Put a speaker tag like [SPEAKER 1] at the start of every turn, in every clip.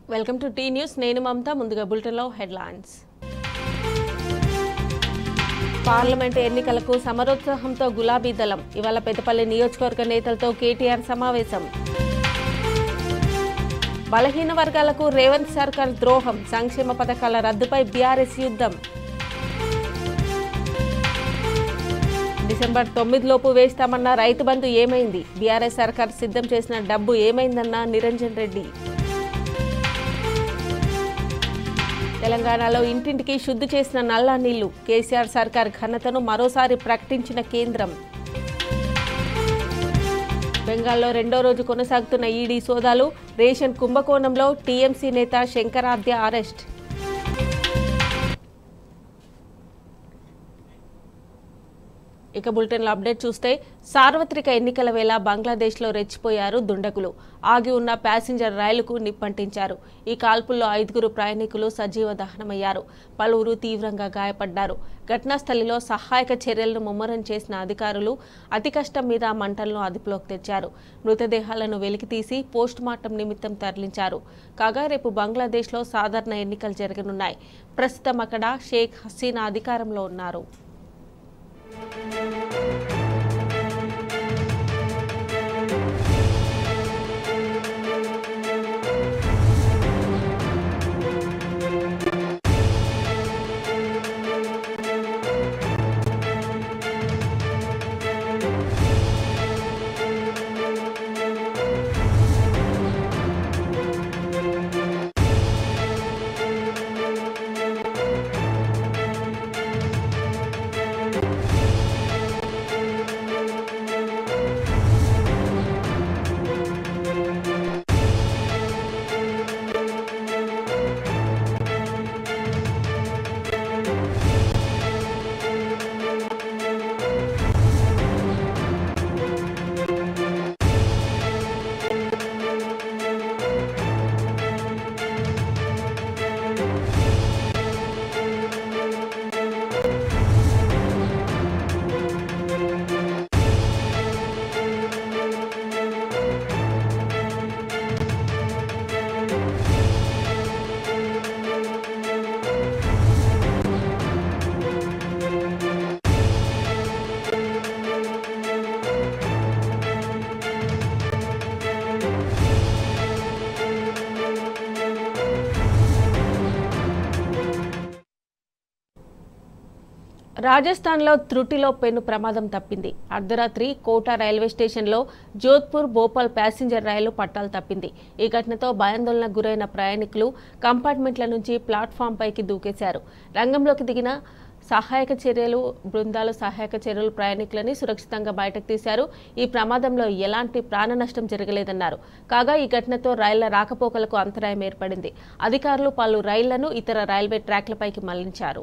[SPEAKER 1] welcome to tea news నేను మమత ముందుగా బులెటిన్లో హెడ్లైన్స్ పార్లమెంటు ఎన్నికలకు సమరోత్సాహంతో గులాబీ దళం ఇవాళ పెద్దపల్లి నియోజకవర్గ నేతలతో కేటీఆర్ సమావేశం బలహీన వర్గాలకు రేవంత్ సర్కార్ ద్రోహం సంక్షేమ పథకాల రద్దుపై బీఆర్ఎస్ యుద్ధం డిసెంబర్ తొమ్మిదిలోపు వేస్తామన్న రైతు బంధు ఏమైంది బీఆర్ఎస్ సర్కార్ సిద్ధం చేసిన డబ్బు ఏమైందన్న నిరంజన్ రెడ్డి తెలంగాణలో ఇంటింటికి శుద్ధి చేసిన నల్ల నీళ్లు కేసీఆర్ సర్కార్ ఘనతను మరోసారి ప్రకటించిన కేంద్రం బెంగాల్లో రెండో రోజు కొనసాగుతున్న ఈడీ సోదాలు రేషన్ కుంభకోణంలో టీఎంసీ నేత శంకరాద్య అరెస్ట్ ఇక బులెటిన్లో అప్డేట్ చూస్తే సార్వత్రిక ఎన్నికల వేళ బంగ్లాదేశ్లో రెచ్చిపోయారు దుండగులు ఆగి ఉన్న ప్యాసింజర్ రైలుకు నిప్పంటించారు ఈ కాల్పుల్లో ఐదుగురు ప్రయాణికులు సజీవ దహనమయ్యారు పలువురు తీవ్రంగా గాయపడ్డారు ఘటనా స్థలిలో సహాయక చర్యలను ముమ్మరం చేసిన అధికారులు అతి కష్టం మీద మంటలను అదుపులోకి తెచ్చారు మృతదేహాలను వెలికితీసి పోస్ట్ మార్టం నిమిత్తం తరలించారు కాగా రేపు బంగ్లాదేశ్లో సాధారణ ఎన్నికలు జరగనున్నాయి ప్రస్తుతం అక్కడ షేక్ హసీనా అధికారంలో ఉన్నారు రాజస్థాన్లో త్రుటిలో పెను ప్రమాదం తప్పింది అర్ధరాత్రి కోటా రైల్వే స్టేషన్లో జోధ్పూర్ భోపాల్ ప్యాసింజర్ రైలు పట్టాలు తప్పింది ఈ ఘటనతో భయాందోళనకు గురైన ప్రయాణికులు కంపార్ట్మెంట్ల నుంచి ప్లాట్ఫామ్ పైకి దూకేశారు రంగంలోకి దిగిన సహాయక చర్యలు బృందాలు సహాయక చర్యలు ప్రయాణికులని సురక్షితంగా బయటకు తీశారు ఈ ప్రమాదంలో ఎలాంటి ప్రాణ నష్టం జరగలేదన్నారు కాగా ఈ ఘటనతో రైళ్ల రాకపోకలకు అంతరాయం ఏర్పడింది అధికారులు పలు రైళ్లను ఇతర రైల్వే ట్రాక్లపైకి మళ్లించారు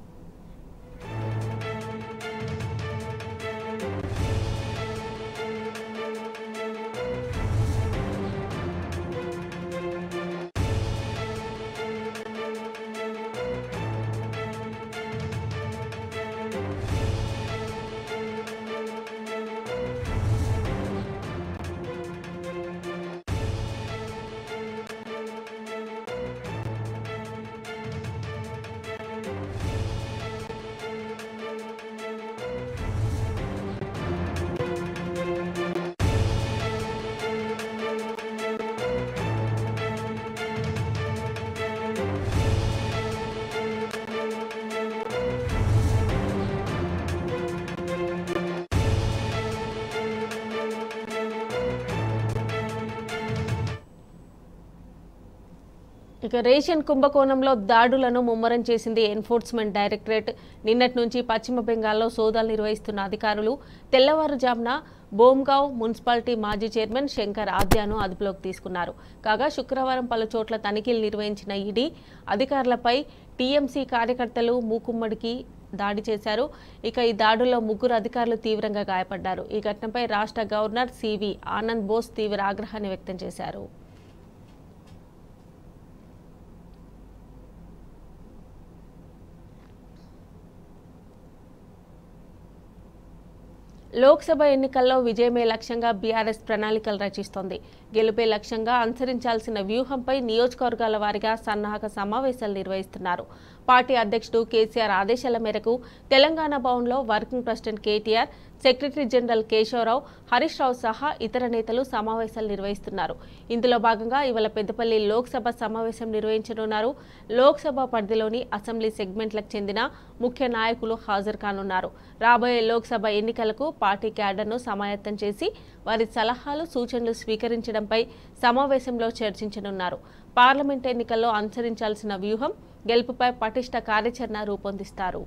[SPEAKER 1] ఇక రేషన్ కుంభకోణంలో దాడులను ముమ్మరం చేసింది ఎన్ఫోర్స్మెంట్ డైరెక్టరేట్ నిన్నటి నుంచి పశ్చిమ బెంగాల్లో సోదాలు నిర్వహిస్తున్న అధికారులు తెల్లవారుజామున బోమ్గావ్ మున్సిపాలిటీ మాజీ చైర్మన్ శంకర్ ఆద్యాను అదుపులోకి తీసుకున్నారు కాగా శుక్రవారం పలు చోట్ల తనిఖీలు నిర్వహించిన ఈడీ అధికారులపై టీఎంసీ కార్యకర్తలు మూకుమ్మడికి దాడి చేశారు ఇక ఈ దాడుల్లో ముగ్గురు అధికారులు తీవ్రంగా గాయపడ్డారు ఈ ఘటనపై రాష్ట్ర గవర్నర్ సివి ఆనంద్ బోస్ తీవ్ర ఆగ్రహాన్ని వ్యక్తం చేశారు లోక్సభ ఎన్నికల్లో విజయమే లక్ష్యంగా బీఆర్ఎస్ ప్రణాళికలు రచిస్తోంది గెలుపే లక్ష్యంగా అనుసరించాల్సిన వ్యూహంపై నియోజకవర్గాల వారీగా సన్నాహక సమావేశాలు నిర్వహిస్తున్నారు పార్టీ అధ్యక్షుడు కేసీఆర్ ఆదేశాల మేరకు తెలంగాణ భవన్లో working president KTR secretary general Keshava Rao Harish Rao సహా ఇతర నేతలు సమావేశాలు నిర్వహిస్తున్నారు ఇందులో భాగంగా ఇవాళ పెద్దపల్లి లోక్సభ సమావేశం నిర్వహించనున్నారు లోక్సభ పరిధిలోని అసెంబ్లీ సెగ్మెంట్లకు చెందిన ముఖ్య నాయకులు హాజరు కానున్నారు రాబోయే లోక్సభ ఎన్నికలకు పార్టీ క్యాడర్ను సమాయత్తం చేసి వారి సలహాలు సూచనలు స్వీకరించడంపై సమావేశంలో చర్చించనున్నారు పార్లమెంట్ ఎన్నికల్లో అనుసరించాల్సిన వ్యూహం గెలుపుపై పటిష్ట కార్యాచరణ రూపొందిస్తారు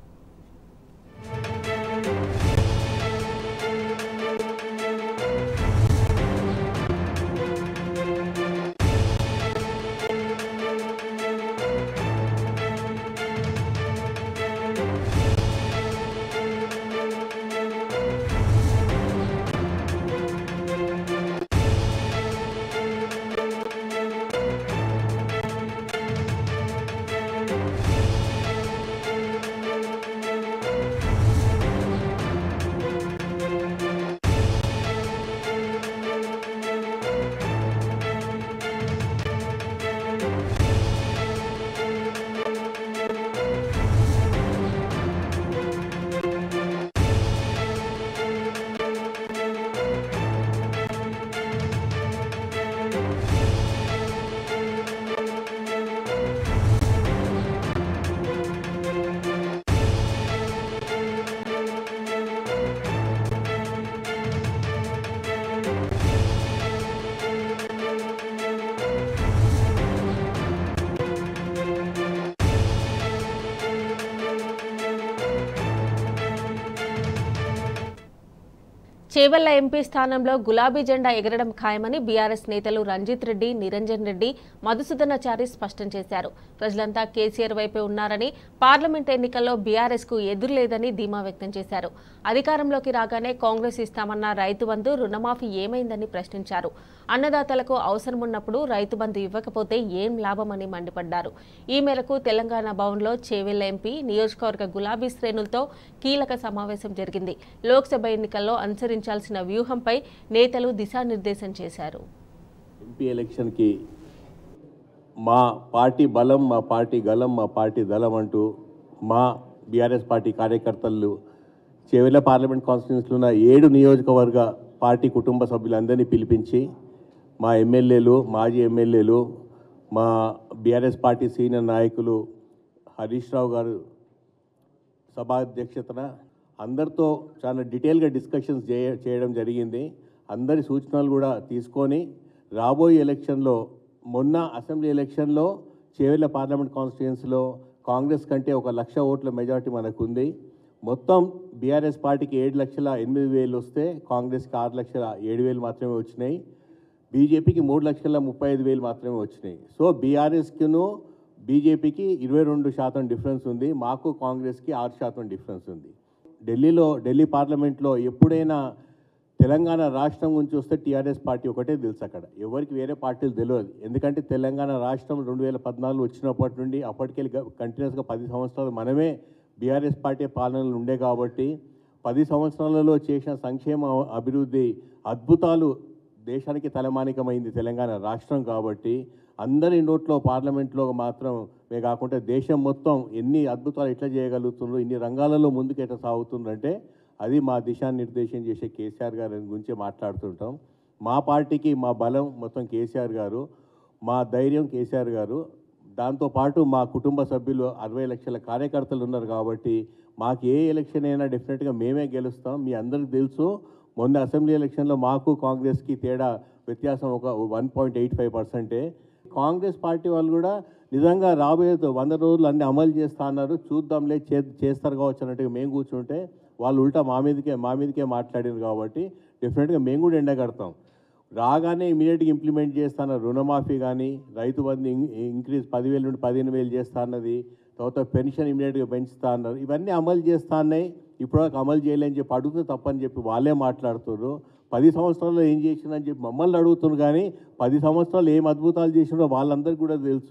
[SPEAKER 1] చేవెళ్ల ఎంపీ స్థానంలో గులాబీ జెండా ఎగరడం ఖాయమని బీఆర్ఎస్ నేతలు రంజిత్ రెడ్డి నిరంజన్ రెడ్డి మధుసూదనాచారి స్పష్టం చేశారు ప్రజలంతా కేసీఆర్ వైపే ఉన్నారని పార్లమెంట్ ఎన్నికల్లో బీఆర్ఎస్ కు ఎదురులేదని ధీమా వ్యక్తం చేశారు అధికారంలోకి రాగానే కాంగ్రెస్ ఇస్తామన్న రైతు బంధు రుణమాఫీ ఏమైందని ప్రశ్నించారు అన్నదాతలకు అవసరమున్నప్పుడు రైతు బంధు ఇవ్వకపోతే ఏం లాభమని మండిపడ్డారు ఈ మేరకు తెలంగాణ భవన్లో చేవెళ్ల ఎంపీ నియోజకవర్గ గులాబీ శ్రేణులతో కీలక సమావేశం జరిగింది లోక్సభ ఎన్నికల్లో అనుసరించాల్సిన వ్యూహంపై నేతలు దిశానిర్దేశం చేశారు
[SPEAKER 2] ఎంపీ ఎలక్షన్కి మా పార్టీ బలం మా పార్టీ గలం మా పార్టీ దళం అంటూ మా బీఆర్ఎస్ పార్టీ కార్యకర్తలు చెవిల పార్లమెంట్ కాన్స్టిట్యూన్సీలో ఉన్న ఏడు నియోజకవర్గ పార్టీ కుటుంబ సభ్యులందరినీ పిలిపించి మా ఎమ్మెల్యేలు మాజీ ఎమ్మెల్యేలు మా బీఆర్ఎస్ పార్టీ సీనియర్ నాయకులు హరీష్ రావు గారు సభాధ్యక్షతన అందరితో చాలా డీటెయిల్గా డిస్కషన్స్ చేయ చేయడం జరిగింది అందరి సూచనలు కూడా తీసుకొని రాబోయే ఎలక్షన్లో మొన్న అసెంబ్లీ ఎలక్షన్లో చేవెళ్ళ పార్లమెంట్ కాన్స్టిట్యుయెన్సీలో కాంగ్రెస్ కంటే ఒక లక్ష ఓట్ల మెజారిటీ మనకుంది మొత్తం బీఆర్ఎస్ పార్టీకి ఏడు లక్షల ఎనిమిది వేలు వస్తే కాంగ్రెస్కి ఆరు లక్షల ఏడు వేలు మాత్రమే వచ్చినాయి బీజేపీకి మూడు లక్షల ముప్పై ఐదు వేలు మాత్రమే వచ్చినాయి సో బీఆర్ఎస్కిను బీజేపీకి ఇరవై రెండు శాతం డిఫరెన్స్ ఉంది మాకు కాంగ్రెస్కి ఆరు శాతం డిఫరెన్స్ ఉంది ఢిల్లీలో ఢిల్లీ పార్లమెంట్లో ఎప్పుడైనా తెలంగాణ రాష్ట్రం గురించి వస్తే టీఆర్ఎస్ పార్టీ ఒకటే తెలుసు అక్కడ ఎవరికి వేరే పార్టీలు తెలియదు ఎందుకంటే తెలంగాణ రాష్ట్రం రెండు వేల పద్నాలుగు వచ్చినప్పటి నుండి అప్పటికెళ్ళి కంటిన్యూస్గా పది సంవత్సరాలు మనమే బీఆర్ఎస్ పార్టీ పాలనలు ఉండే కాబట్టి పది సంవత్సరాలలో చేసిన సంక్షేమ అభివృద్ధి అద్భుతాలు దేశానికి తలమానికమైంది తెలంగాణ రాష్ట్రం కాబట్టి అందరి నోట్లో పార్లమెంట్లో మాత్రం మే కాకుండా దేశం మొత్తం ఎన్ని అద్భుతాలు ఎట్లా చేయగలుగుతుండ్రో ఇన్ని రంగాలలో ముందుకు ఎట్లా సాగుతుందంటే అది మా దిశానిర్దేశం చేసే కేసీఆర్ గారి గురించి మాట్లాడుతుంటాం మా పార్టీకి మా బలం మొత్తం కేసీఆర్ గారు మా ధైర్యం కేసీఆర్ గారు దాంతోపాటు మా కుటుంబ సభ్యులు అరవై లక్షల కార్యకర్తలు ఉన్నారు కాబట్టి మాకు ఏ ఎలక్షన్ అయినా డెఫినెట్గా మేమే గెలుస్తాం మీ అందరికీ తెలుసు మొన్న అసెంబ్లీ ఎలక్షన్లో మాకు కాంగ్రెస్కి తేడా వ్యత్యాసం ఒక వన్ పాయింట్ ఎయిట్ ఫైవ్ పర్సెంటే కాంగ్రెస్ పార్టీ వాళ్ళు కూడా నిజంగా రాబోయే వంద రోజులు అన్ని అమలు చేస్తా అన్నారు చూద్దాంలే చే చేస్తారు కావచ్చు అన్నట్టుగా మేము కూర్చుంటే వాళ్ళు ఉల్టా మా మీదకే మా మీదకే మాట్లాడారు కాబట్టి డెఫినెట్గా మేము కూడా ఎండగడతాం రాగానే ఇమీడియట్గా ఇంప్లిమెంట్ చేస్తాన రుణమాఫీ కానీ రైతు బంధు ఇం- ఇంక్రీజ్ పదివేల నుండి పదిహేను వేలు చేస్తా అన్నది తర్వాత పెన్షన్ ఇమీడియట్గా పెంచుతా అన్నారు ఇవన్నీ అమలు చేస్తా అన్నాయి ఇప్పటివరకు అమలు చేయలేని చెప్పి అడిగితే తప్పని చెప్పి వాళ్ళే మాట్లాడుతున్నారు పది సంవత్సరాల్లో ఏం చేసిందని చెప్పి మమ్మల్ని అడుగుతున్నారు కానీ పది సంవత్సరాలు ఏం అద్భుతాలు చేసినారో వాళ్ళందరికీ కూడా తెలుసు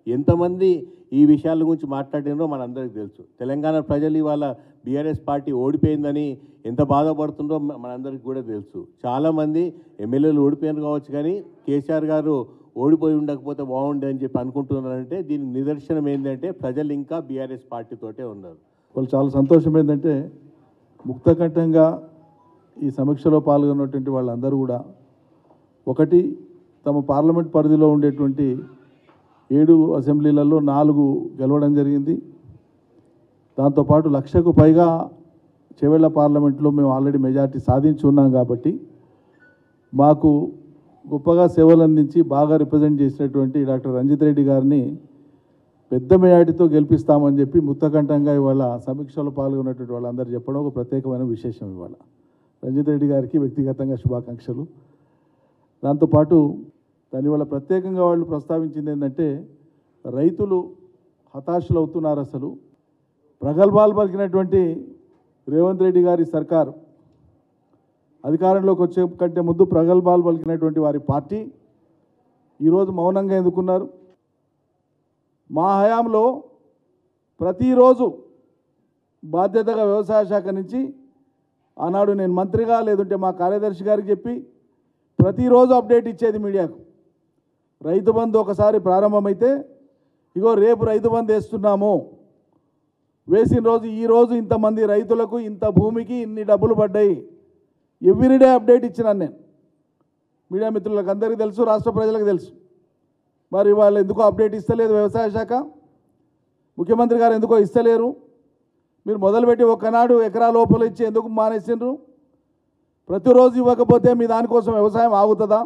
[SPEAKER 2] ఎంతమంది ఈ విషయాల గురించి మాట్లాడినో మనందరికీ తెలుసు తెలంగాణ ప్రజలు ఇవాళ బీఆర్ఎస్ పార్టీ ఓడిపోయిందని ఎంత బాధపడుతుందో మ- మనందరికీ కూడా తెలుసు చాలామంది ఎమ్మెల్యేలు ఓడిపోయారు కావచ్చు కానీ కేసీఆర్ గారు ఓడిపోయి ఉండకపోతే బాగుండే అని చెప్పి అనుకుంటున్నారంటే దీనికి నిదర్శనం ఏంటంటే ప్రజలు ఇంకా బీఆర్ఎస్ పార్టీతోటే ఉన్నారు
[SPEAKER 3] వాళ్ళు చాలా సంతోషం ఏంటంటే ముక్తకంఠంగా ఈ సమీక్షలో పాల్గొన్నటువంటి వాళ్ళందరూ కూడా ఒకటి తమ పార్లమెంట్ పరిధిలో ఉండేటువంటి ఏడు అసెంబ్లీలలో నాలుగు గెలవడం జరిగింది దాంతోపాటు లక్షకు పైగా చెవెళ్ళ పార్లమెంట్లో మేము ఆల్రెడీ మెజార్టీ సాధించి ఉన్నాం కాబట్టి మాకు గొప్పగా సేవలు అందించి బాగా రిప్రజెంట్ చేసినటువంటి డాక్టర్ రంజిత్ రెడ్డి గారిని పెద్ద మేయాటితో గెలిపిస్తామని చెప్పి ముత్తకంఠంగా ఇవాళ సమీక్షలో పాల్గొన్నటువంటి వాళ్ళందరూ చెప్పడం ఒక ప్రత్యేకమైన విశేషం ఇవాళ రంజిత్ రెడ్డి గారికి వ్యక్తిగతంగా శుభాకాంక్షలు దాంతోపాటు దాని వల్ల ప్రత్యేకంగా వాళ్ళు ప్రస్తావించింది ఏంటంటే రైతులు హతాశులు అవుతున్నారు అసలు ప్రగల్భాలు పలికినటువంటి రేవంత్ రెడ్డి గారి సర్కార్ అధికారంలోకి వచ్చే కంటే ముందు ప్రగల్భాలు పలికినటువంటి వారి పార్టీ ఈరోజు మౌనంగా ఎందుకున్నారు మా హయాంలో ప్రతిరోజు బాధ్యతగా వ్యవసాయ శాఖ నుంచి ఆనాడు నేను మంత్రిగా లేదంటే మా కార్యదర్శి గారికి చెప్పి ప్రతిరోజు అప్డేట్ ఇచ్చేది మీడియాకు రైతు బంధు ఒకసారి ప్రారంభమైతే ఇగో రేపు రైతు బంధు వేస్తున్నాము వేసిన రోజు ఈ రోజు ఇంతమంది రైతులకు ఇంత భూమికి ఇన్ని డబ్బులు పడ్డాయి ఎవ్రీడే అప్డేట్ ఇచ్చినాను నేను మీడియా మిత్రులకు అందరికీ తెలుసు రాష్ట్ర ప్రజలకు తెలుసు మరి వాళ్ళు ఎందుకో అప్డేట్ ఇస్తలేదు వ్యవసాయ శాఖ ముఖ్యమంత్రి గారు ఎందుకో ఇస్తలేరు మీరు మొదలుపెట్టి ఒక్కనాడు ఎకరా లోపల ఇచ్చి ఎందుకు మానేసిండ్రు ప్రతిరోజు ఇవ్వకపోతే మీ దానికోసం వ్యవసాయం ఆగుతుందా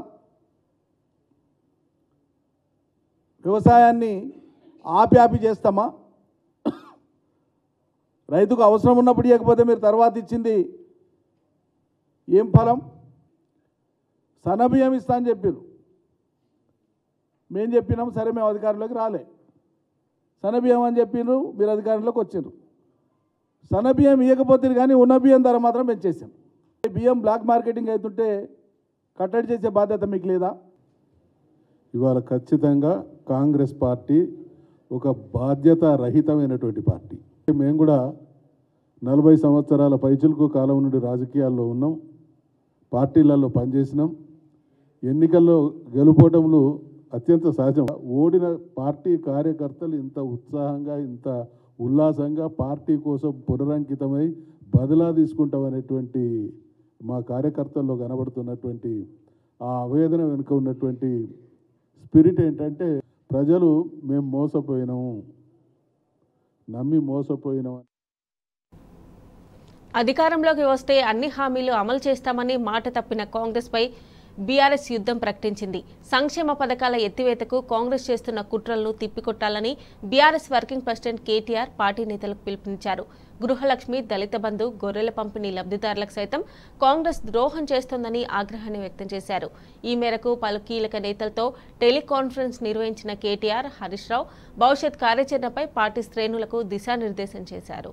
[SPEAKER 3] వ్యవసాయాన్ని ఆపి ఆపి చేస్తామా రైతుకు అవసరం ఉన్నప్పుడు ఇవ్వకపోతే మీరు తర్వాత ఇచ్చింది ఏం ఫలం సన్నబియ్యం ఇస్తా అని చెప్పారు మేము చెప్పినాం సరే మేము అధికారంలోకి రాలే సన్నబియ్యం అని చెప్పిండ్రు మీరు అధికారంలోకి వచ్చిండ్రు సన్నబియ్యం ఇవ్వకపోతే కానీ ఉన్న బియ్యం ధర మాత్రం పెంచేసాం బియ్యం బ్లాక్ మార్కెటింగ్ అవుతుంటే కట్టడి చేసే బాధ్యత మీకు లేదా
[SPEAKER 4] ఇవాళ ఖచ్చితంగా కాంగ్రెస్ పార్టీ ఒక బాధ్యత రహితమైనటువంటి పార్టీ మేము కూడా నలభై సంవత్సరాల పైచులకు కాలం నుండి రాజకీయాల్లో ఉన్నాం పార్టీలలో పనిచేసినాం ఎన్నికల్లో గెలుపోవటంలో అత్యంత సహజం ఓడిన పార్టీ కార్యకర్తలు ఇంత ఉత్సాహంగా ఇంత ఉల్లాసంగా పార్టీ కోసం పునరంకితమై బదిలా తీసుకుంటామనేటువంటి మా కార్యకర్తల్లో కనబడుతున్నటువంటి ఆ ఆవేదన వెనుక ఉన్నటువంటి స్పిరిట్ ఏంటంటే ప్రజలు మేము మోసపోయినాము నమ్మి మోసపోయినాం
[SPEAKER 1] అధికారంలోకి వస్తే అన్ని హామీలు అమలు చేస్తామని మాట తప్పిన కాంగ్రెస్పై బీఆర్ఎస్ యుద్ధం ప్రకటించింది సంక్షేమ పథకాల ఎత్తివేతకు కాంగ్రెస్ చేస్తున్న కుట్రలను తిప్పికొట్టాలని BRS working president KTR party నేతలకు పిలుపునిచ్చారు గృహలక్ష్మి దళిత బంధు గొర్రెల పంపిణీ లబ్ధిదారులకు సైతం కాంగ్రెస్ ద్రోహం చేస్తోందని ఆగ్రహాన్ని వ్యక్తం చేశారు ఈ మేరకు పలు కీలక నేతలతో టెలికాన్ఫరెన్స్ నిర్వహించిన కేటీఆర్ హరీష్ రావు భవిష్యత్ కార్యాచరణపై పార్టీ శ్రేణులకు దిశానిర్దేశం చేశారు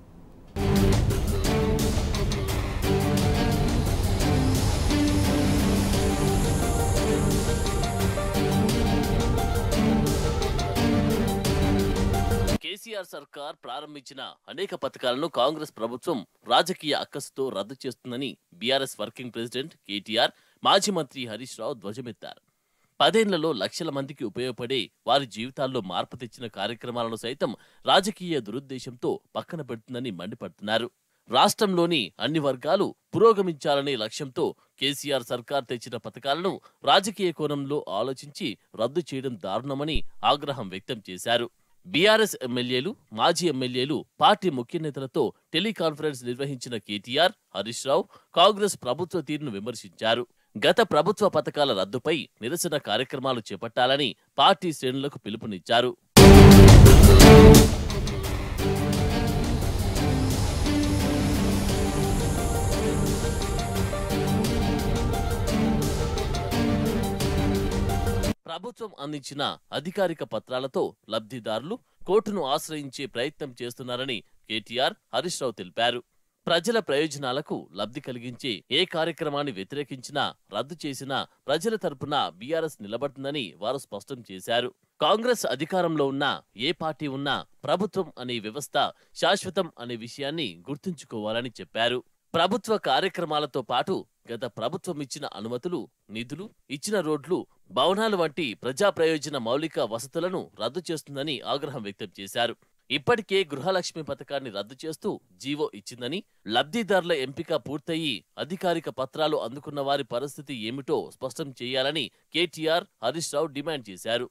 [SPEAKER 5] కేసీఆర్ సర్కార్ ప్రారంభించిన అనేక పథకాలను కాంగ్రెస్ ప్రభుత్వం రాజకీయ అక్కసుతో రద్దు చేస్తుందని బీఆర్ఎస్ వర్కింగ్ ప్రెసిడెంట్ కేటీఆర్ మాజీ మంత్రి హరీష్ రావు ధ్వజమెత్తారు పదేళ్లలో లక్షల మందికి ఉపయోగపడే వారి జీవితాల్లో మార్పు తెచ్చిన కార్యక్రమాలను సైతం రాజకీయ దురుద్దేశంతో పక్కన పెడుతుందని మండిపడుతున్నారు రాష్ట్రంలోని అన్ని వర్గాలు పురోగమించాలనే లక్ష్యంతో కేసీఆర్ సర్కార్ తెచ్చిన పథకాలను రాజకీయ కోణంలో ఆలోచించి రద్దు చేయడం దారుణమని ఆగ్రహం వ్యక్తం చేశారు బీఆర్ఎస్ ఎమ్మెల్యేలు మాజీ ఎమ్మెల్యేలు పార్టీ ముఖ్య నేతలతో టెలికాన్ఫరెన్స్ నిర్వహించిన కేటీఆర్ హరీష్ రావు కాంగ్రెస్ ప్రభుత్వ తీరును విమర్శించారు గత ప్రభుత్వ పథకాల రద్దుపై నిరసన కార్యక్రమాలు చేపట్టాలని పార్టీ శ్రేణులకు పిలుపునిచ్చారు ప్రభుత్వం అందించిన అధికారిక పత్రాలతో లబ్ధిదారులు కోర్టును ఆశ్రయించే ప్రయత్నం చేస్తున్నారని కేటీఆర్ హరీష్ రావు తెలిపారు ప్రజల ప్రయోజనాలకు లబ్ధి కలిగించే ఏ కార్యక్రమాన్ని వ్యతిరేకించినా రద్దు చేసినా ప్రజల తరపున బీఆర్ఎస్ నిలబడుతుందని వారు స్పష్టం చేశారు కాంగ్రెస్ అధికారంలో ఉన్నా ఏ పార్టీ ఉన్నా ప్రభుత్వం అనే వ్యవస్థ శాశ్వతం అనే విషయాన్ని గుర్తుంచుకోవాలని చెప్పారు ప్రభుత్వ కార్యక్రమాలతో పాటు గత ప్రభుత్వం ఇచ్చిన అనుమతులు నిధులు ఇచ్చిన రోడ్లు భవనాలు వంటి ప్రజా ప్రయోజన మౌలిక వసతులను రద్దు చేస్తుందని ఆగ్రహం వ్యక్తం చేశారు ఇప్పటికే గృహలక్ష్మి పథకాన్ని రద్దు చేస్తూ జీవో ఇచ్చిందని లబ్ధిదారుల ఎంపిక పూర్తయి అధికారిక పత్రాలు అందుకున్న వారి పరిస్థితి ఏమిటో స్పష్టం చేయాలని కేటీఆర్ హరీష్ రావు డిమాండ్ చేశారు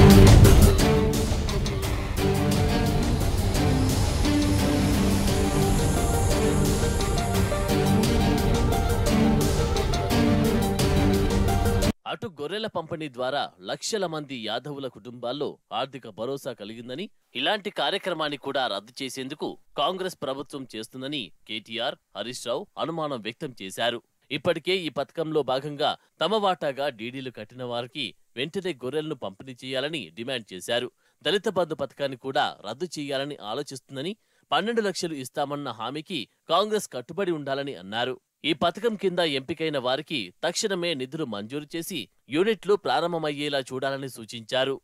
[SPEAKER 5] అటు గొర్రెల పంపిణీ ద్వారా లక్షల మంది యాదవుల కుటుంబాల్లో ఆర్థిక భరోసా కలిగిందని ఇలాంటి కార్యక్రమాన్ని కూడా రద్దు చేసేందుకు కాంగ్రెస్ ప్రభుత్వం చేస్తుందని కేటీఆర్ హరీష్ రావు అనుమానం వ్యక్తం చేశారు ఇప్పటికే ఈ పథకంలో భాగంగా తమ వాటాగా డీడీలు కట్టిన వారికి వెంటనే గొర్రెలను పంపిణీ చేయాలని డిమాండ్ చేశారు దళిత బంధు పథకాన్ని కూడా రద్దు చేయాలని ఆలోచిస్తుందని పన్నెండు లక్షలు ఇస్తామన్న హామీకి కాంగ్రెస్ కట్టుబడి ఉండాలని అన్నారు ఈ పథకం కింద ఎంపికైన వారికి తక్షణమే నిధులు మంజూరు చేసి యూనిట్లు ప్రారంభమయ్యేలా చూడాలని సూచించారు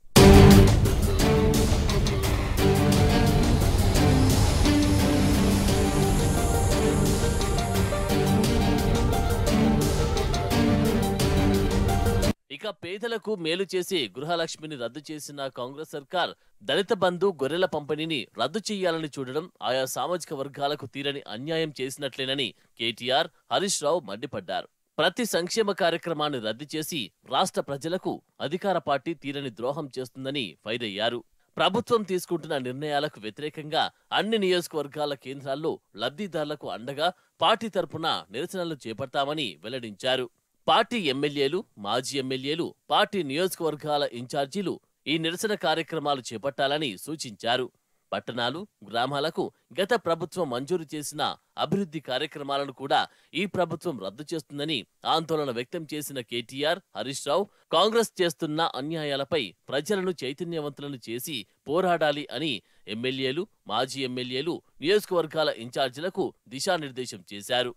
[SPEAKER 5] ఇక పేదలకు మేలు చేసి గృహలక్ష్మిని రద్దు చేసిన కాంగ్రెస్ సర్కార్ దళిత బంధు గొర్రెల పంపిణీని రద్దు చేయాలని చూడడం ఆయా సామాజిక వర్గాలకు తీరని అన్యాయం చేసినట్లేనని కేటీఆర్ హరీష్ రావు మండిపడ్డారు ప్రతి సంక్షేమ కార్యక్రమాన్ని రద్దు చేసి రాష్ట్ర ప్రజలకు అధికార పార్టీ తీరని ద్రోహం చేస్తుందని ఫైర్ అయ్యారు ప్రభుత్వం తీసుకుంటున్న నిర్ణయాలకు వ్యతిరేకంగా అన్ని నియోజకవర్గాల కేంద్రాల్లో లబ్ధిదారులకు అండగా పార్టీ తరపున నిరసనలు చేపడతామని వెల్లడించారు పార్టీ ఎమ్మెల్యేలు మాజీ ఎమ్మెల్యేలు పార్టీ నియోజకవర్గాల ఇన్ఛార్జీలు ఈ నిరసన కార్యక్రమాలు చేపట్టాలని సూచించారు పట్టణాలు గ్రామాలకు గత ప్రభుత్వం మంజూరు చేసిన అభివృద్ధి కార్యక్రమాలను కూడా ఈ ప్రభుత్వం రద్దు చేస్తుందని ఆందోళన వ్యక్తం చేసిన కేటీఆర్ హరీష్ రావు కాంగ్రెస్ చేస్తున్న అన్యాయాలపై ప్రజలను చైతన్యవంతులను చేసి పోరాడాలి అని ఎమ్మెల్యేలు మాజీ ఎమ్మెల్యేలు నియోజకవర్గాల ఇన్ఛార్జీలకు దిశానిర్దేశం చేశారు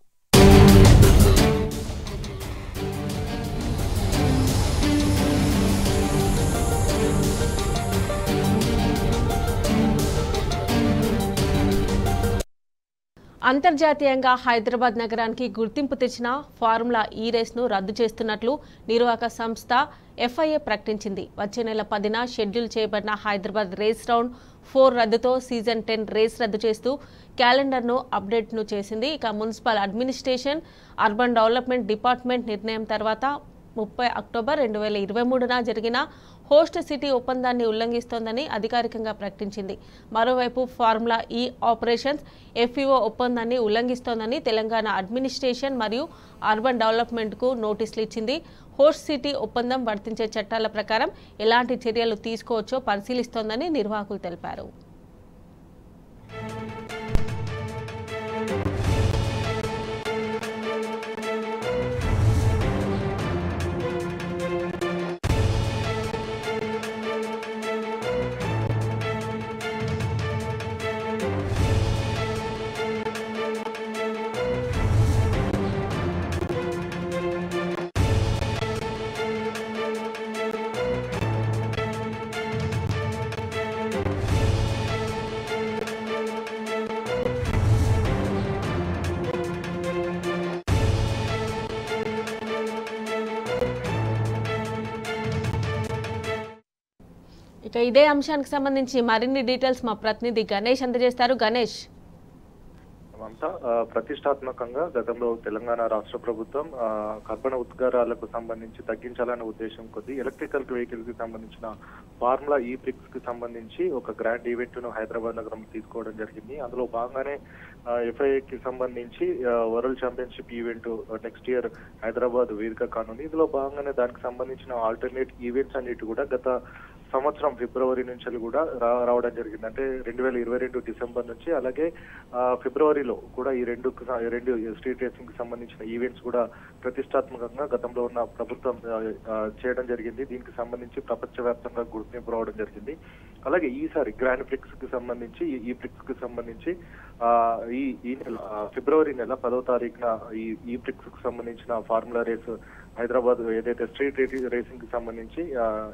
[SPEAKER 1] అంతర్జాతీయంగా హైదరాబాద్ నగరానికి గుర్తింపు తెచ్చిన ఫార్ములా ఈ రేస్ను రద్దు చేస్తున్నట్లు నిర్వాహక సంస్థ ఎఫ్ఐఏ ప్రకటించింది వచ్చే నెల పదిన షెడ్యూల్ చేయబడిన హైదరాబాద్ రేస్ రౌండ్ ఫోర్ రద్దుతో సీజన్ టెన్ రేస్ రద్దు చేస్తూ క్యాలెండర్ను అప్డేట్ను చేసింది ఇక municipal administration urban development department నిర్ణయం తర్వాత ముప్పై అక్టోబర్ రెండు వేల ఇరవై మూడున జరిగిన హోస్ట్ సిటీ ఒప్పందాన్ని ఉల్లంఘిస్తోందని అధికారికంగా ప్రకటించింది మరోవైపు ఫార్ములా ఈ ఆపరేషన్స్ ఎఫ్ఈఓ ఒప్పందాన్ని ఉల్లంఘిస్తోందని తెలంగాణ అడ్మినిస్ట్రేషన్ మరియు అర్బన్ డెవలప్మెంట్కు నోటీసులు ఇచ్చింది హోస్ట్ సిటీ ఒప్పందం వర్తించే చట్టాల ప్రకారం ఎలాంటి చర్యలు తీసుకోవచ్చో పరిశీలిస్తోందని నిర్వాహకులు తెలిపారు ఇక ఇదే అంశానికి సంబంధించి మరిన్ని డీటెయిల్స్ మా ప్రతినిధి గణేష్ అందజేస్తారు గణేష్
[SPEAKER 6] అంతా ఆ, ప్రతిష్టాత్మకంగా గతంలో తెలంగాణ రాష్ట్ర ప్రభుత్వం ఆ, కర్బన ఉద్గారాలకు సంబంధించి తగ్గించాలనే ఉద్దేశం కొద్దీ ఎలక్ట్రికల్ వెహికల్ కి సంబంధించిన ఫార్ములా ఈ బ్రిక్స్ కి సంబంధించి ఒక గ్రాండ్ ఈవెంట్ ను హైదరాబాద్ నగరం తీసుకోవడం జరిగింది అందులో భాగంగానే ఎఫ్ఐఏ కి సంబంధించి ఆ, world championship event next year Hyderabad వేదిక కానుంది ఇందులో భాగంగానే దానికి సంబంధించిన ఆల్టర్నేట్ ఈవెంట్స్ అన్నిటి కూడా గత సంవత్సరం ఫిబ్రవరి నుంచి కూడా రా- రావడం జరిగింది అంటే రెండు వేల ఇరవై రెండు డిసెంబర్ నుంచి అలాగే ఆ, ఫిబ్రవరిలో కూడా ఈ రెండు ఈ రెండు స్ట్రీట్ రేసింగ్ కి సంబంధించిన ఈవెంట్స్ కూడా ప్రతిష్టాత్మకంగా గతంలో ఉన్న ప్రభుత్వం ఆ, ఆ, చేయడం జరిగింది దీనికి సంబంధించి ప్రపంచవ్యాప్తంగా గుర్తింపు రావడం జరిగింది అలాగే ఈసారి గ్రాండ్ ప్రిక్స్ కి సంబంధించి ఈ- ఈ ప్రిక్స్ కి సంబంధించి ఆ, ఈ ఈ నెల ఆ, ఫిబ్రవరి నెల పదో తారీఖున ఈ ఈ ప్రిక్స్ కు సంబంధించిన ఫార్ములా రేస్ హైదరాబాద్ ఏదైతే స్ట్రీట్ రేసింగ్ కి సంబంధించి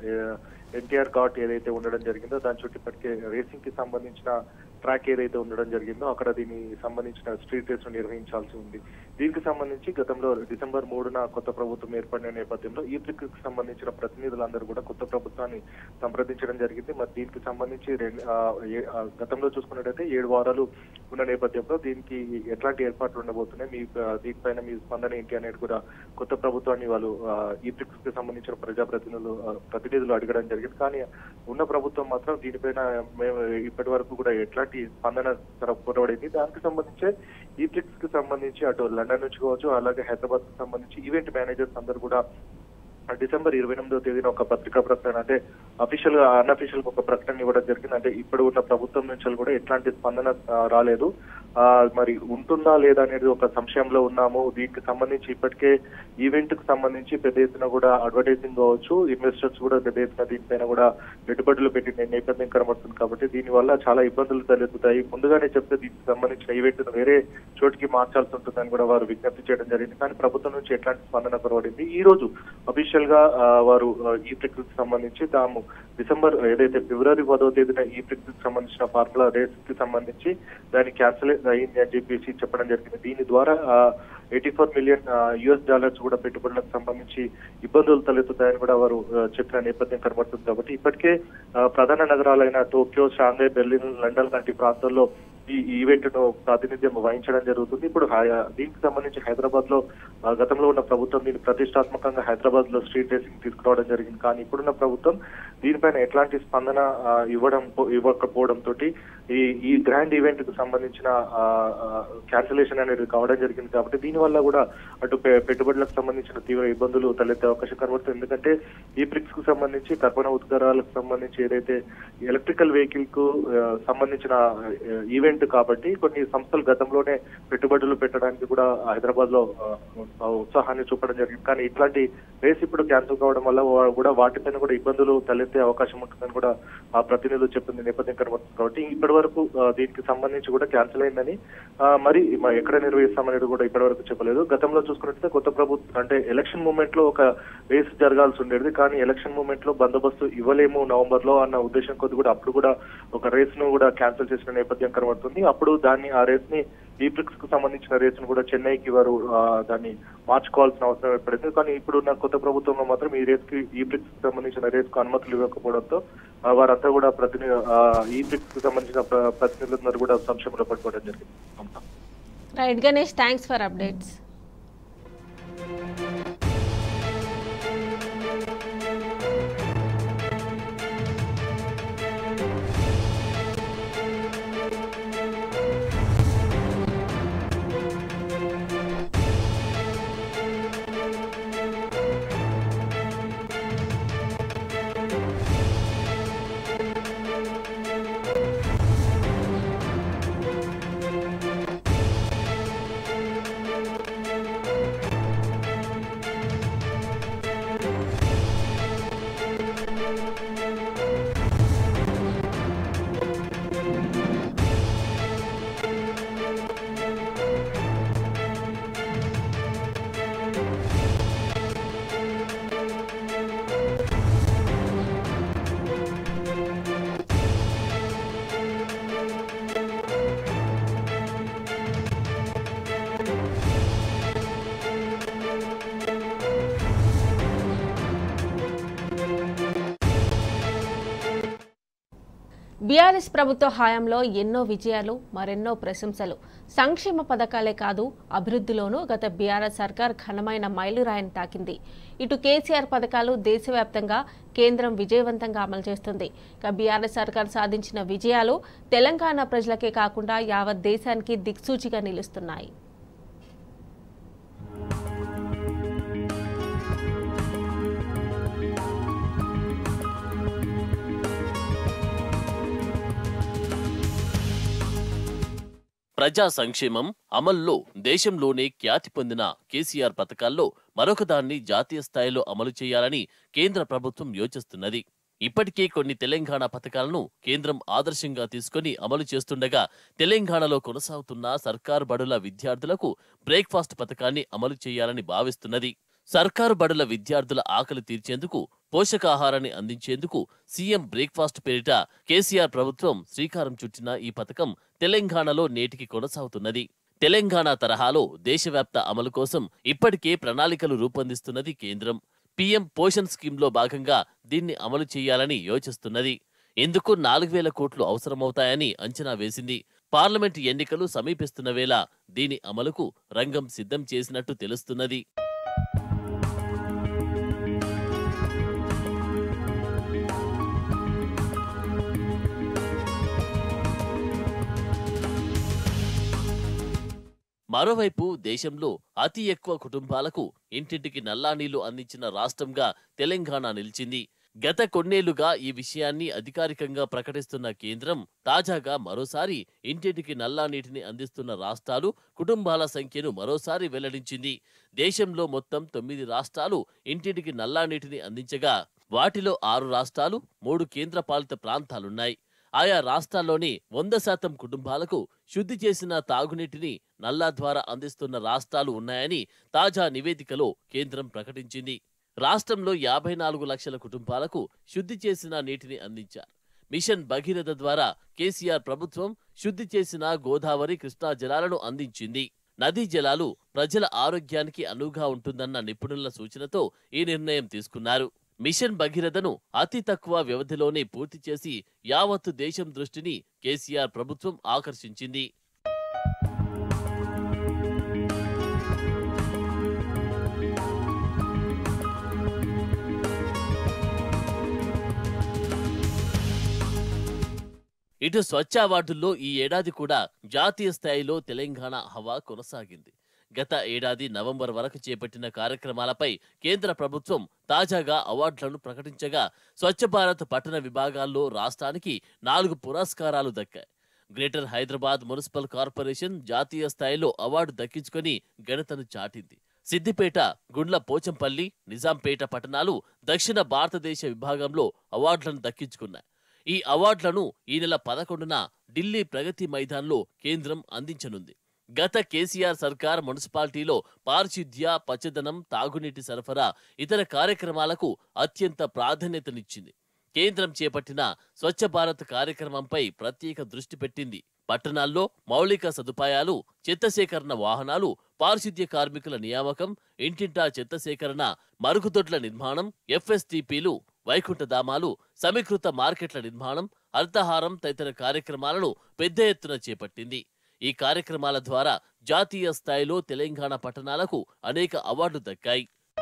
[SPEAKER 6] ఎన్టీఆర్ ఘాట్ ఏదైతే ఉండడం జరిగిందో దాని చుట్టూ ఇప్పటికే రేసింగ్ కి సంబంధించిన ట్రాక్ ఏదైతే ఉండడం జరిగిందో అక్కడ దీనికి సంబంధించిన స్ట్రీట్ రేస్ నిర్వహించాల్సి ఉంది దీనికి సంబంధించి గతంలో డిసెంబర్ మూడున కొత్త ప్రభుత్వం ఏర్పడిన నేపథ్యంలో ఈ ప్రిక్ కి సంబంధించిన ప్రతినిధులందరూ కూడా కొత్త ప్రభుత్వాన్ని సంప్రదించడం జరిగింది మరి దీనికి సంబంధించి రెండు ఆ, ఏ- ఆ, గతంలో చూసుకున్నట్టయితే ఏడు వారాలు ఉన్న నేపథ్యంలో దీనికి ఎట్లాంటి ఏర్పాట్లు ఉండబోతున్నాయి మీ ఆ, దీనిపైన మీ స్పందన ఏంటి అనేది కూడా కొత్త ప్రభుత్వాన్ని వాళ్ళు ఆ, ఈ ప్రిక్స్ కి సంబంధించిన ప్రజాప్రతినిధులు ఆ, ప్రతినిధులు అడగడం జరిగింది కానీ ఉన్న ప్రభుత్వం మాత్రం దీనిపైన మేము ఇప్పటి వరకు కూడా ఎట్లాంటి స్పందన పొరబడింది దానికి సంబంధించి ఈ ప్రిక్స్ కి సంబంధించి అటు లండన్ నుంచి కావచ్చు అలాగే హైదరాబాద్ కి సంబంధించి ఈవెంట్ మేనేజర్స్ అందరూ కూడా డిసెంబర్ ఇరవై ఎనిమిదో తేదీన ఒక పత్రికా ప్రకటన అంటే అఫీషియల్ గా అన్అఫీషియల్ ఒక ప్రకటన ఇవ్వడం జరిగింది అంటే ఇప్పుడు ఉన్న ప్రభుత్వం నుంచి కూడా ఎట్లాంటి స్పందన ఆ, రాలేదు ఆ, మరి ఉంటుందా లేదా అనేది ఒక సంశయంలో ఉన్నాము దీనికి సంబంధించి ఇప్పటికే ఈవెంట్ కు సంబంధించి పెద్ద ఎత్తున కూడా అడ్వర్టైజింగ్ కావచ్చు ఇన్వెస్టర్స్ కూడా పెద్ద ఎత్తున దీనిపైన కూడా పెట్టుబడులు పెట్టిన నేపథ్యం కనబడుతుంది కాబట్టి దీని వల్ల చాలా ఇబ్బందులు తలెత్తుతాయి ముందుగానే చెప్తే దీనికి సంబంధించిన ఈవెంట్ వేరే చోటికి మార్చాల్సి ఉంటుందని కూడా వారు విజ్ఞప్తి చేయడం జరిగింది కానీ ప్రభుత్వం నుంచి ఎట్లాంటి స్పందన కొరవడింది ఈ రోజు అఫీషియల్ గా ఆ, వారు ఆ, ఈ ప్రక్రియకు సంబంధించి తాము డిసెంబర్ ఏదైతే ఫిబ్రవరి పదో తేదీన ఈ ప్రక్రియకు సంబంధించిన ఫార్ములా రేస్ కి సంబంధించి దాని క్యాన్సిల్ అయింది అని చెప్పేసి చెప్పడం జరిగింది దీని ద్వారా eighty four million US dollars కూడా పెట్టుబడులకు సంబంధించి ఇబ్బందులు తలెత్తుతాయని కూడా వారు ఆ, చెప్పిన నేపథ్యం కనబడుతుంది కాబట్టి ఇప్పటికే ఆ, ప్రధాన నగరాలైన టోక్యో షాంఘై బెర్లిన్ లండన్ లాంటి ప్రాంతాల్లో ఈ ఈవెంట్ ను ప్రాతినిధ్యం వహించడం జరుగుతుంది ఇప్పుడు హై- దీనికి సంబంధించి హైదరాబాద్ లో ఆ, గతంలో ఉన్న ప్రభుత్వం దీన్ని ప్రతిష్టాత్మకంగా హైదరాబాద్ లో స్ట్రీట్ రేసింగ్ తీసుకురావడం జరిగింది కానీ ఇప్పుడున్న ప్రభుత్వం దీనిపైన ఎట్లాంటి స్పందన ఆ, ఇవ్వడం ఇవ్వకపోవడం తోటి ఈ ఈ గ్రాండ్ ఈవెంట్ కు సంబంధించిన క్యాన్సిలేషన్ అనేది కావడం జరిగింది కాబట్టి దీని వల్ల కూడా అటు పె- పెట్టుబడులకు సంబంధించిన తీవ్ర ఇబ్బందులు తలెత్తే అవకాశం కనబడుతుంది ఎందుకంటే ఈ ప్రిక్స్ కు సంబంధించి కర్బన ఉద్గారాలకు సంబంధించి ఏదైతే ఎలక్ట్రికల్ వెహికల్ కు ఆ, సంబంధించిన ఆ, ఈవెంట్ కాబట్టి కొన్ని సంస్థలు గతంలోనే పెట్టుబడులు పెట్టడానికి కూడా హైదరాబాద్ లో ఆ, ఉత్సాహాన్ని చూపడం జరిగింది కానీ ఇట్లాంటి రేస్ ఇప్పుడు క్యాన్సిల్ కావడం వల్ల వా- కూడా వాటిపైన కూడా ఇబ్బందులు తలెత్తే అవకాశం ఉంటుందని కూడా ఆ ప్రతినిధులు చెప్పింది నేపథ్యం కనబడుతుంది కాబట్టి ఇప్పటి వరకు ఆ, దీనికి సంబంధించి కూడా క్యాన్సిల్ అయిందని ఆ, మరి మ- ఎక్కడ నిర్వహిస్తామనేది కూడా ఇప్పటి వరకు చెప్పలేదు గతంలో చూసుకున్నట్లయితే కొత్త ప్రభుత్వం అంటే ఎలక్షన్ మూమెంట్ లో ఒక రేస్ జరగాల్సి ఉండేది కానీ ఎలక్షన్ మూమెంట్ లో బందోబస్తు ఇవ్వలేము నవంబర్ లో అన్న ఉద్దేశం కొద్ది కూడా అప్పుడు కూడా ఒక రేస్ ను కూడా క్యాన్సిల్ చేసిన నేపథ్యం కనబడుతుంది అప్పుడు దాన్ని ఆ రేస్ ని ఈప్రిక్స్ కు సంబంధించిన రేస్ ను కూడా చెన్నైకి వారు ఆ, దాన్ని మార్చుకోవాల్సిన అవసరం ఏర్పడింది కానీ ఇప్పుడున్న కొత్త ప్రభుత్వంలో మాత్రం ఈ రేస్ కి ఈప్రిక్స్ కు సంబంధించిన రేస్ కు అనుమతులు ఇవ్వకపోవడంతో ఆ, వారంతా కూడా ప్రతిని ఈప్రిక్స్ కు సంబంధించిన ప్ర- ప్రతినిధులందరూ కూడా సంశయంలో పట్టుకోవడం జరిగింది అంతా
[SPEAKER 1] right Ganesh thanks for updates BRS ప్రభుత్వ హయాంలో ఎన్నో విజయాలు మరెన్నో ప్రశంసలు సంక్షేమ పథకాలే కాదు అభివృద్ధిలోనూ గత బీఆర్ఎస్ సర్కార్ ఘనమైన మైలురాయిని తాకింది ఇటు కేసీఆర్ పథకాలు దేశవ్యాప్తంగా కేంద్రం విజయవంతంగా అమలు చేస్తుంది ఇక బీఆర్ఎస్ సర్కార్ సాధించిన విజయాలు తెలంగాణ ప్రజలకే కాకుండా యావత్ దేశానికి దిక్సూచిగా నిలుస్తున్నాయి
[SPEAKER 5] ప్రజా సంక్షేమం అమల్లో దేశంలోనే ఖ్యాతి పొందిన కేసీఆర్ పథకాల్లో మరొకదాన్ని జాతీయ స్థాయిలో అమలు చేయాలని కేంద్ర ప్రభుత్వం యోచిస్తున్నది ఇప్పటికే కొన్ని తెలంగాణ పథకాలను కేంద్రం ఆదర్శంగా తీసుకొని అమలు చేస్తుండగా తెలంగాణలో కొనసాగుతున్న సర్కారు బడుల విద్యార్థులకు బ్రేక్ఫాస్ట్ పథకాన్ని అమలు చేయాలని భావిస్తున్నది సర్కారు బడుల విద్యార్థుల ఆకలి తీర్చేందుకు పోషకాహారాన్ని అందించేందుకు సీఎం బ్రేక్ఫాస్ట్ పేరిట కేసీఆర్ ప్రభుత్వం శ్రీకారం చుట్టిన ఈ పథకం తెలంగాణలో నేటికి కొనసాగుతున్నది తెలంగాణ తరహాలో దేశవ్యాప్త అమలు కోసం ఇప్పటికే ప్రణాళికలు రూపొందిస్తున్నది కేంద్రం పీఎం పోషణ్ స్కీమ్లో భాగంగా దీన్ని అమలు చేయాలని యోచిస్తున్నది ఇందుకు నాలుగు వేల కోట్లు అవసరమవుతాయని అంచనా వేసింది పార్లమెంటు ఎన్నికలు సమీపిస్తున్న వేళ దీని అమలుకు రంగం సిద్ధం చేసినట్టు తెలుస్తున్నది మరోవైపు దేశంలో అతి ఎక్కువ కుటుంబాలకు ఇంటింటికి నల్లా నీళ్లు అందించిన రాష్ట్రంగా తెలంగాణ నిలిచింది గత కొన్నేళ్లుగా ఈ విషయాన్ని అధికారికంగా ప్రకటిస్తున్న కేంద్రం తాజాగా మరోసారి ఇంటింటికి నల్లా నీటిని అందిస్తున్న రాష్ట్రాలు కుటుంబాల సంఖ్యను మరోసారి వెల్లడించింది దేశంలో మొత్తం తొమ్మిది రాష్ట్రాలు ఇంటింటికి నల్లా నీటిని అందించగా వాటిలో ఆరు రాష్ట్రాలు మూడు కేంద్రపాలిత ప్రాంతాలున్నాయి ఆయా రాష్ట్రాల్లోని వంద శాతం కుటుంబాలకు శుద్ధి చేసిన తాగునీటిని నల్లా ద్వారా అందిస్తున్న రాష్ట్రాలు ఉన్నాయని తాజా నివేదికలో కేంద్రం ప్రకటించింది రాష్ట్రంలో యాభై నాలుగు లక్షల కుటుంబాలకు శుద్ధి చేసిన నీటిని అందించారు మిషన్ భగీరథ ద్వారా కేసీఆర్ ప్రభుత్వం శుద్ధి చేసిన గోదావరి కృష్ణా జలాలను అందించింది నదీ జలాలు ప్రజల ఆరోగ్యానికి అనువుగా ఉంటుందన్న నిపుణుల సూచనతో ఈ నిర్ణయం తీసుకున్నారు మిషన్ భగీరథను అతి తక్కువ వ్యవధిలోనే పూర్తి చేసి యావత్తు దేశం దృష్టిని కేసీఆర్ ప్రభుత్వం ఆకర్షించింది ఇటు స్వచ్ఛ అవార్డుల్లో ఈ ఏడాది కూడా జాతీయ స్థాయిలో తెలంగాణ హవా కొనసాగింది గత ఏడాది నవంబర్ వరకు చేపట్టిన కార్యక్రమాలపై కేంద్ర ప్రభుత్వం తాజాగా అవార్డులను ప్రకటించగా స్వచ్ఛ భారత్ పట్టణ విభాగాల్లో రాష్ట్రానికి నాలుగు పురస్కారాలు దక్కాయి గ్రేటర్ హైదరాబాద్ మున్సిపల్ కార్పొరేషన్ జాతీయ స్థాయిలో అవార్డు దక్కించుకొని ఘనతను చాటింది సిద్దిపేట గుండ్ల పోచంపల్లి నిజాంపేట పట్టణాలు దక్షిణ భారతదేశ విభాగంలో అవార్డులను దక్కించుకున్నాయి ఈ అవార్డులను ఈ నెల పదకొండున ఢిల్లీ ప్రగతి మైదాన్లో కేంద్రం అందించనుంది గత కేసీఆర్ సర్కార్ మున్సిపాలిటీలో పారిశుద్ధ్య పచ్చదనం తాగునీటి సరఫరా ఇతర కార్యక్రమాలకు అత్యంత ప్రాధాన్యతనిచ్చింది కేంద్రం చేపట్టిన స్వచ్ఛ భారత్ కార్యక్రమంపై ప్రత్యేక దృష్టి పెట్టింది పట్టణాల్లో మౌలిక సదుపాయాలు చెత్త సేకరణ వాహనాలు పారిశుద్ధ్య కార్మికుల నియామకం ఇంటింటా చెత్త సేకరణ మరుగుదొడ్ల నిర్మాణం ఎఫ్ఎస్టిపిలు వైకుంఠధామాలు సమీకృత మార్కెట్ల నిర్మాణం అర్థహారం తదితర కార్యక్రమాలను పెద్ద ఎత్తున చేపట్టింది ఈ కార్యక్రమాల ద్వారా జాతీయ స్థాయిలో తెలంగాణ పట్టణాలకు అనేక అవార్డులు దక్కాయి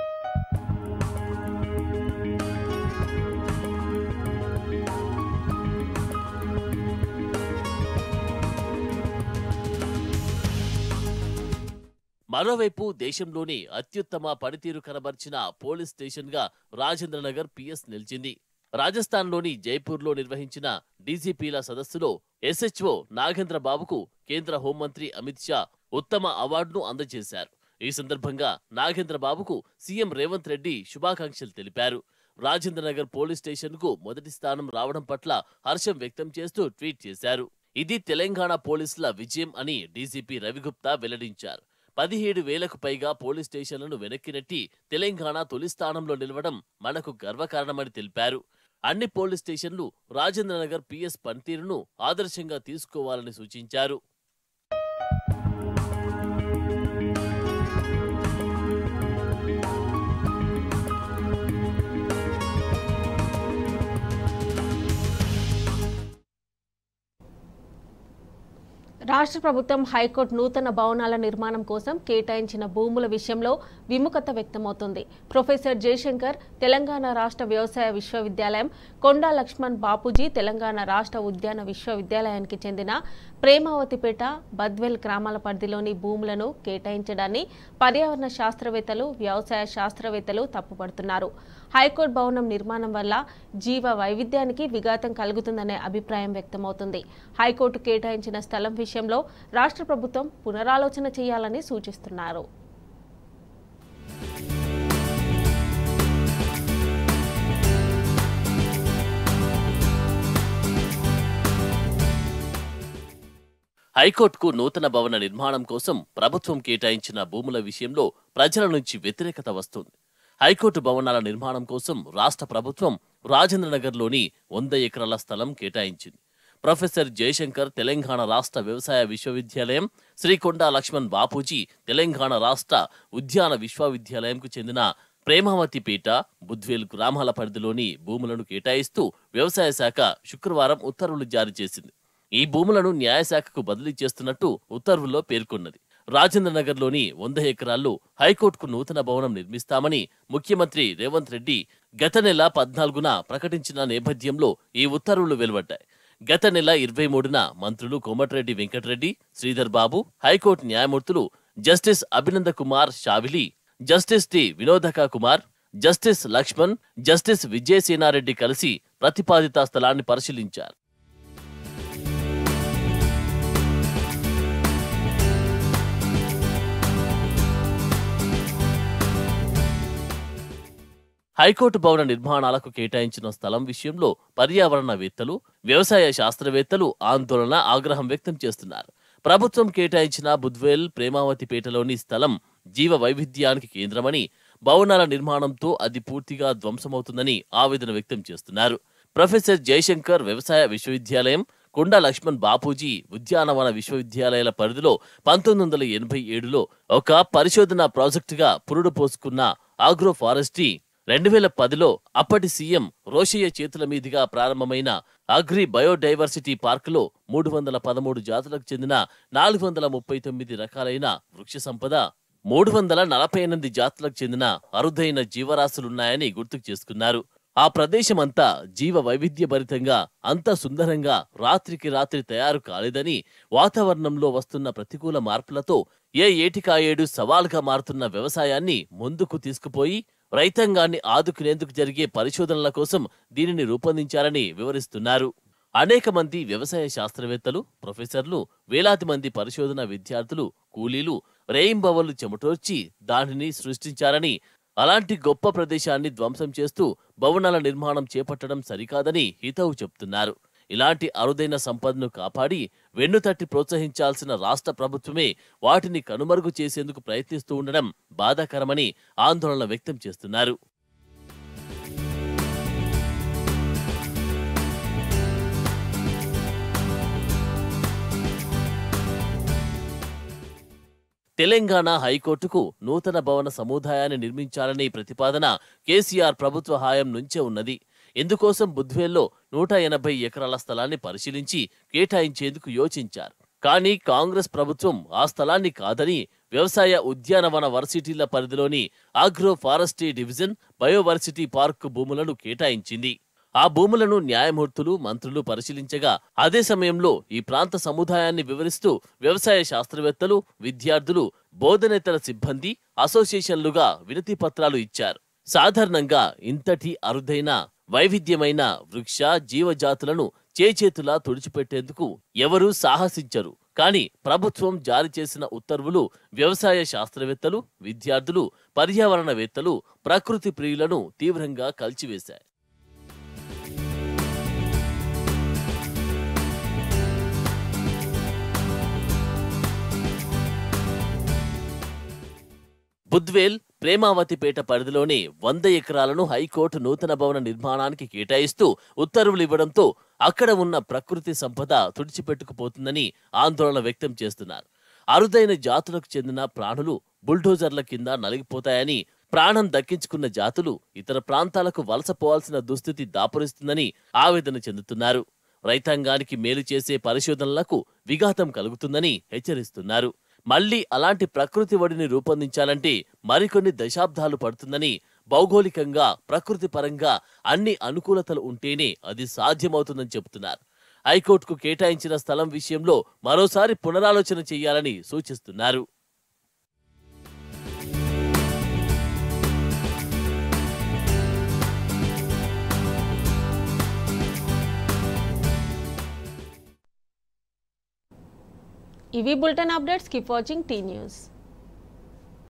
[SPEAKER 5] మరోవైపు దేశంలోని అత్యుత్తమ పనితీరు కనబర్చిన పోలీస్ స్టేషన్గా రాజేంద్రనగర్ పిఎస్ నిలిచింది రాజస్థాన్లోని జైపూర్లో నిర్వహించిన డీజీపీల సదస్సులో ఎస్హెచ్ఓ నాగేంద్ర బాబుకు కేంద్ర హోంమంత్రి అమిత్ షా ఉత్తమ అవార్డును అందజేశారు ఈ సందర్భంగా నాగేంద్ర బాబుకు సీఎం రేవంత్ రెడ్డి శుభాకాంక్షలు తెలిపారు రాజేంద్రనగర్ పోలీస్ స్టేషన్కు మొదటి స్థానం రావడం పట్ల హర్షం వ్యక్తం చేస్తూ ట్వీట్ చేశారు ఇది తెలంగాణ పోలీసుల విజయం అని డీజీపీ రవిగుప్తా వెల్లడించారు పదిహేడు వేలకు పైగా పోలీస్ స్టేషన్లను వెనక్కి నెట్టి తెలంగాణ తొలి స్థానంలో నిలవడం మనకు గర్వకారణమని తెలిపారు అన్ని పోలీస్ స్టేషన్లు రాజేంద్రనగర్ పిఎస్ పనితీరును ఆదర్శంగా తీసుకోవాలని సూచించారు
[SPEAKER 1] రాష్ట్ర ప్రభుత్వం హైకోర్టు నూతన భవనాల నిర్మాణం కోసం కేటాయించిన భూముల విషయంలో విముఖత వ్యక్తమవుతుంది ప్రొఫెసర్ జయశంకర్ తెలంగాణ రాష్ట్ర వ్యవసాయ విశ్వవిద్యాలయం కొండా లక్ష్మణ్ బాపూజీ తెలంగాణ రాష్ట్ర ఉద్యాన విశ్వవిద్యాలయానికి చెందిన ప్రేమావతిపేట బద్వెల్ గ్రామాల పరిధిలోని భూములను కేటాయించడాన్ని పర్యావరణ శాస్త్రవేత్తలు వ్యవసాయ శాస్త్రవేత్తలు తప్పుపడుతున్నారు హైకోర్టు భవనం నిర్మాణం వల్ల జీవ వైవిధ్యానికి విఘాతం కలుగుతుందనే అభిప్రాయం వ్యక్తమవుతుంది హైకోర్టు కేటాయించిన స్థలం విషయంలో రాష్ట్ర ప్రభుత్వం పునరాలోచన చేయాలని సూచిస్తున్నారు
[SPEAKER 5] హైకోర్టుకు నూతన భవన నిర్మాణం కోసం ప్రభుత్వం కేటాయించిన భూముల విషయంలో ప్రజల నుంచి వ్యతిరేకత వస్తుంది హైకోర్టు భవనాల నిర్మాణం కోసం రాష్ట్ర ప్రభుత్వం రాజేంద్రనగర్లోని వంద ఎకరాల స్థలం కేటాయించింది ప్రొఫెసర్ జయశంకర్ తెలంగాణ రాష్ట్ర వ్యవసాయ విశ్వవిద్యాలయం శ్రీకొండ లక్ష్మణ్ బాపూజీ తెలంగాణ రాష్ట్ర ఉద్యాన విశ్వవిద్యాలయంకు చెందిన ప్రేమావతిపేట బుద్వేల్ గ్రామాల పరిధిలోని భూములను కేటాయిస్తూ వ్యవసాయ శాఖ శుక్రవారం ఉత్తర్వులు జారీ చేసింది ఈ భూములను న్యాయశాఖకు బదిలీ చేస్తున్నట్టు ఉత్తర్వుల్లో పేర్కొన్నది రాజేంద్రనగర్లోని వంద ఎకరాల్లో హైకోర్టుకు నూతన భవనం నిర్మిస్తామని ముఖ్యమంత్రి రేవంత్ రెడ్డి గత నెల పద్నాలుగున ప్రకటించిన నేపథ్యంలో ఈ ఉత్తర్వులు వెలువడ్డాయి గత నెల ఇరవై మూడున మంత్రులు కోమటిరెడ్డి వెంకటరెడ్డి శ్రీధర్ బాబు హైకోర్టు న్యాయమూర్తులు justice Abhinand Kumar Shavili justice T Vinod Kumar justice Lakshman justice Vijaysen Reddy కలిసి ప్రతిపాదిత స్థలాన్ని పరిశీలించారు హైకోర్టు భవన నిర్మాణాలకు కేటాయించిన స్థలం విషయంలో పర్యావరణవేత్తలు వ్యవసాయ శాస్త్రవేత్తలు ఆందోళన ఆగ్రహం వ్యక్తం చేస్తున్నారు ప్రభుత్వం కేటాయించిన బుద్వేల్ ప్రేమావతిపేటలోని స్థలం జీవ వైవిధ్యానికి కేంద్రమని భవనాల నిర్మాణంతో అది పూర్తిగా ధ్వంసమవుతుందని ఆవేదన వ్యక్తం చేస్తున్నారు ప్రొఫెసర్ జయశంకర్ వ్యవసాయ విశ్వవిద్యాలయం కొండ లక్ష్మణ్ బాపూజీ ఉద్యానవన విశ్వవిద్యాలయాల పరిధిలో పంతొమ్మిది వందల ఎనభై ఏడులో ఒక పరిశోధన ప్రాజెక్టుగా పురుడు పోసుకున్న ఆగ్రో ఫారెస్ట్రీ రెండు వేల పదిలో అప్పటి సీఎం రోషయ్య చేతుల మీదుగా ప్రారంభమైన అగ్రి బయోడైవర్సిటీ పార్కులో మూడు వందల పదమూడు జాతులకు చెందిన నాలుగు వందల ముప్పై తొమ్మిది రకాలైన వృక్ష సంపద మూడు వందల నలభై ఎనిమిది జాతులకు చెందిన అరుదైన జీవరాశులున్నాయని గుర్తుకు చేసుకున్నారు ఆ ప్రదేశమంతా జీవ వైవిధ్యభరితంగా అంత సుందరంగా రాత్రికి రాత్రి తయారు కాలేదని వాతావరణంలో వస్తున్న ప్రతికూల మార్పులతో ఏ ఏటికాయేడు సవాల్గా మారుతున్న వ్యవసాయాన్ని ముందుకు తీసుకుపోయి రైతాంగాన్ని ఆదుకునేందుకు జరిగే పరిశోధనల కోసం దీనిని రూపొందించారని వివరిస్తున్నారు అనేక మంది వ్యవసాయ శాస్త్రవేత్తలు ప్రొఫెసర్లు వేలాది మంది పరిశోధన విద్యార్థులు కూలీలు రేయింబవళ్లు చెమటోర్చి దానిని సృష్టించారని అలాంటి గొప్ప ప్రదేశాన్ని ధ్వంసం చేస్తూ భవనాల నిర్మాణం చేపట్టడం సరికాదని హితవు చెప్తున్నారు ఇలాంటి అరుదైన సంపదను కాపాడి వెన్నుతట్టి ప్రోత్సహించాల్సిన రాష్ట్ర ప్రభుత్వమే వాటిని కనుమరుగు చేసేందుకు ప్రయత్నిస్తూ ఉండడం బాధాకరమని ఆందోళన వ్యక్తం చేస్తున్నారు తెలంగాణ హైకోర్టుకు నూతన భవన సముదాయాన్ని నిర్మించాలనే ప్రతిపాదన కేసీఆర్ ప్రభుత్వ హాయం నుంచే ఉన్నది ఇందుకోసం బుద్వేల్లో నూట ఎనభై ఎకరాల స్థలాన్ని పరిశీలించి కేటాయించేందుకు యోచించారు కానీ కాంగ్రెస్ ప్రభుత్వం ఆ స్థలాన్ని కాదని వ్యవసాయ ఉద్యానవన వర్సిటీల పరిధిలోని agro forestry division biodiversity park భూములను కేటాయించింది ఆ భూములను న్యాయమూర్తులు మంత్రులు పరిశీలించగా అదే సమయంలో ఈ ప్రాంత సముదాయాన్ని వివరిస్తూ వ్యవసాయ శాస్త్రవేత్తలు విద్యార్థులు బోధనేతర సిబ్బంది అసోసియేషన్లుగా వినతి పత్రాలు ఇచ్చారు సాధారణంగా ఇంతటి అరుదైన వైవిధ్యమైన వృక్ష జీవజాతులను చేచేతులా తుడిచిపెట్టేందుకు ఎవరూ సాహసించరు కానీ ప్రభుత్వం జారీ చేసిన ఉత్తర్వులు వ్యవసాయ శాస్త్రవేత్తలు విద్యార్థులు పర్యావరణవేత్తలు ప్రకృతి ప్రియులను తీవ్రంగా కలిచివేశాయి బుద్వేల్ ప్రేమావతిపేట పరిధిలోని వంద ఎకరాలను హైకోర్టు నూతన భవన నిర్మాణానికి కేటాయిస్తూ ఉత్తర్వులు ఇవ్వడంతో అక్కడ ఉన్న ప్రకృతి సంపద తుడిచిపెట్టుకుపోతుందని ఆందోళన వ్యక్తం చేస్తున్నారు అరుదైన జాతులకు చెందిన ప్రాణులు బుల్డోజర్ల కింద నలిగిపోతాయని ప్రాణం దక్కించుకున్న జాతులు ఇతర ప్రాంతాలకు వలసపోవాల్సిన దుస్థితి దాపురిస్తుందని ఆవేదన చెందుతున్నారు రైతాంగానికి మేలు చేసే పరిశోధనలకు విఘాతం కలుగుతుందని హెచ్చరిస్తున్నారు మళ్లీ అలాంటి ప్రకృతి ఒడిని రూపొందించాలంటే మరికొన్ని దశాబ్దాలు పడుతుందని భౌగోళికంగా ప్రకృతి పరంగా అన్ని అనుకూలతలు ఉంటేనే అది సాధ్యమవుతుందని చెబుతున్నారు హైకోర్టుకు కేటాయించిన స్థలం విషయంలో మరోసారి పునరాలోచన చేయాలని సూచిస్తున్నారు
[SPEAKER 1] ఇవి bulletin updates keep watching T news